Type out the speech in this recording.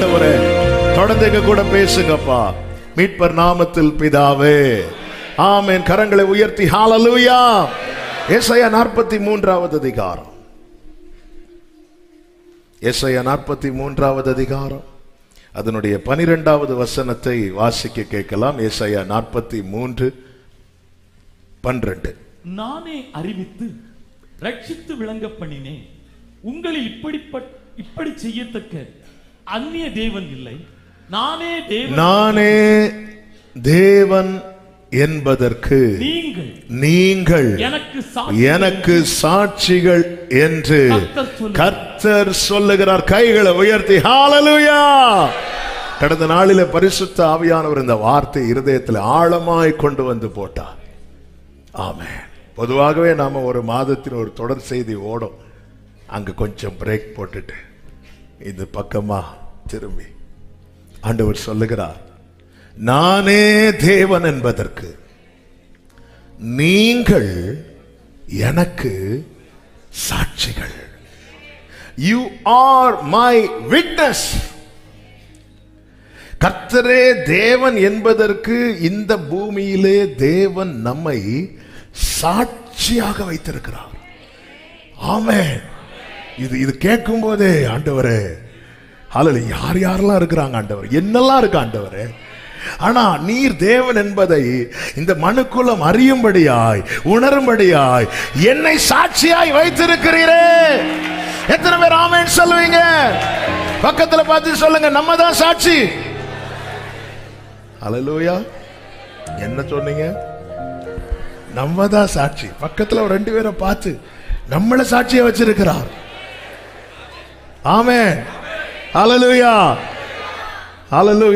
ஆண்டவரே தொடர்ந்து எங்க கூட பேசுங்கப்பா மீட்பர் நாமத்தில் பிதாவே ஆமென் கரங்களை உயர்த்தி ஹalleluya ஏசாயா நாற்பத்தி மூன்றாவது அதிகாரம் ஏசாயா நாற்பத்தி மூன்றாவது அதிகாரம் அதனுடைய பனிரெண்டாவது வசனத்தை வாசிக்க கேட்கலாம் ஏசாயா நாற்பத்தி மூன்று பன்னிரண்டு நானே அறிவித்து ரட்சித்து விளங்க பண்ணினேன் உங்களில் இப்படிப்பட் இப்படி செய்யத்தக்க அந்நிய தேவன் இல்லை நானே தேவன் நானே தேவன் என்பதற்கு நீங்கள் நீங்கள் எனக்கு சாட்சி எனக்கு சாட்சிகள் என்று கர்த்தர் சொல்லுகிறார். கர்த்தர் சொல்லுகிறார் கைகளை உயர்த்தி ஹalleluya கடந்த நாளிலே பரிசுத்த ஆவியானவர் இந்த வார்த்தை இருதயத்தில் ஆழமாய் கொண்டு வந்து போட்டார் ஆமென் பொதுவாகவே நாம ஒரு மாதத்தின் ஒரு தொடர் செய்தி ஓடும் அங்க கொஞ்சம் பிரேக் போட்டுட்டு இது பக்கமா திரும்பி ஆண்டவர் சொல்லுகிறார் நானே தேவன் என்பதற்கு நீங்கள் எனக்கு சாட்சிகள் யூ ஆர் மை விட்னஸ் கர்த்தரே தேவன் என்பதற்கு இந்த பூமியிலே தேவன் நம்மை சாட்சியாக வைத்திருக்கிறார் ஆமென் இது இது கேட்கும் போதே ஆண்டவரே ஹalleluya யார் யாரெல்லாம் இருக்கிறாங்க ஆண்டவர் என்னெல்லாம் இருக்கு ஆண்டவரே ஆனா நீர் தேவன் என்பதை இந்த மனுக்குலம் அறியும்படியாய் உணரும்படியாய் என்னை சாட்சியாய் வைத்திருக்கிறீரே எத்தனை பேர் ஆமென் சொல்லுவீங்க பக்கத்துல பார்த்து சொல்லுங்க நம்ம தான் சாட்சி ஹalleluya என்ன சொன்னீங்க நம்ம தான் சாட்சி பக்கத்துல ஒரு ரெண்டு பேரை பார்த்து நம்மள சாட்சியா வச்சிருக்கிறார் ஆமென் ஹalleluya ஹalleluya